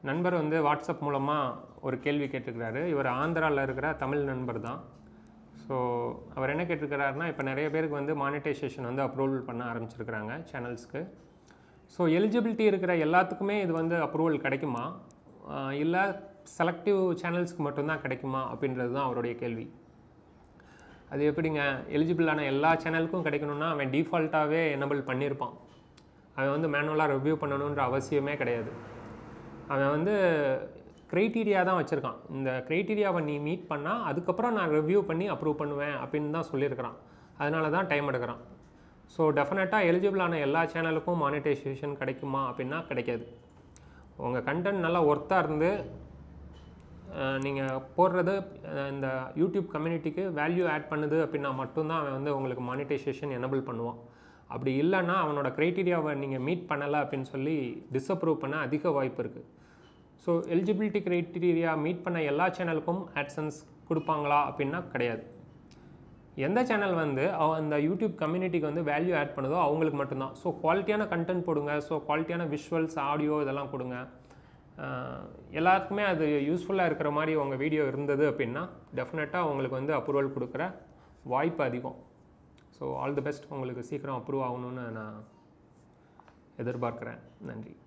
நண்பர் வந்து வாட்ஸ்அப் மூலமாக ஒரு கேள்வி கேட்டிருக்கிறாரு இவர் ஆந்திராவில் இருக்கிற தமிழ் நண்பர் தான் ஸோ அவர் என்ன கேட்டிருக்கிறாருன்னா இப்போ நிறைய பேருக்கு வந்து மானிட்டைசேஷன் வந்து அப்ரூவல் பண்ண ஆரம்பிச்சிருக்கிறாங்க சேனல்ஸ்க்கு ஸோ எலிஜிபிலிட்டி இருக்கிற எல்லாத்துக்குமே இது வந்து அப்ரூவல் கிடைக்குமா இல்லை செலக்டிவ் சேனல்ஸ்க்கு மட்டும்தான் கிடைக்குமா அப்படின்றது தான் அவருடைய கேள்வி அது எப்படிங்க எலிஜிபிளான எல்லா சேனலுக்கும் கிடைக்கணும்னா அவன் டிஃபால்ட்டாகவே எனபிள் பண்ணியிருப்பான் அவன் வந்து மேனுவலாக ரிவ்யூ பண்ணணுன்ற அவசியமே கிடையாது அவன் வந்து க்ரைட்டீரியா தான் வச்சுருக்கான் இந்த க்ரைட்டீரியாவை நீ மீட் பண்ணால் அதுக்கப்புறம் நான் ரிவ்யூ பண்ணி அப்ரூவ் பண்ணுவேன் அப்படின்னு தான் சொல்லியிருக்கிறான் அதனால தான் டைம் எடுக்கிறான் ஸோ டெஃபினட்டாக எலிஜிபிளான எல்லா சேனலுக்கும் மானிட்டைசேஷன் கிடைக்குமா அப்படின்னா கிடைக்காது உங்கள் கண்டென்ட் நல்லா ஒர்த்தாக இருந்து நீங்கள் போடுறது அஹ், இந்த யூடியூப் கம்யூனிட்டிக்கு வேல்யூ ஆட் பண்ணுது அப்படின்னா மட்டும்தான் அவன் வந்து உங்களுக்கு மானிட்டைசேஷன் எனபிள் பண்ணுவான் அப்படி இல்லைன்னா அவனோட க்ரைட்டீரியாவை நீங்கள் மீட் பண்ணலை அப்படின்னு சொல்லி டிஸ்அப்ரூவ் பண்ண அதிக வாய்ப்பு இருக்குது ஸோ எலிஜிபிலிட்டி க்ரைட்டீரியா மீட் பண்ண எல்லா சேனலுக்கும் ஆட்சன்ஸ் கொடுப்பாங்களா அப்படின்னா கிடையாது எந்த சேனல் வந்து அவ- அந்த யூடியூப் கம்யூனிட்டிக்கு வந்து வேல்யூ ஆட் பண்ணுதோ அவங்களுக்கு மட்டும்தான் ஸோ குவாலிட்டியான கண்டென்ட் போடுங்க ஸோ குவாலிட்டியான விஷுவல்ஸ் ஆடியோ இதெல்லாம் கொடுங்க அஹ், எல்லாத்துக்குமே அது யூஸ்ஃபுல்லாக இருக்கிற மாதிரி உங்கள் வீடியோ இருந்தது அப்படின்னா டெஃபினட்டாக உங்களுக்கு வந்து அப்ரூவல் கொடுக்குற வாய்ப்பு அதிகம் ஸோ ஆல் தி பெஸ்ட் உங்களுக்கு சீக்கிரம் அப்ரூவ் ஆகணும்னு நான் எதிர்பார்க்குறேன் நன்றி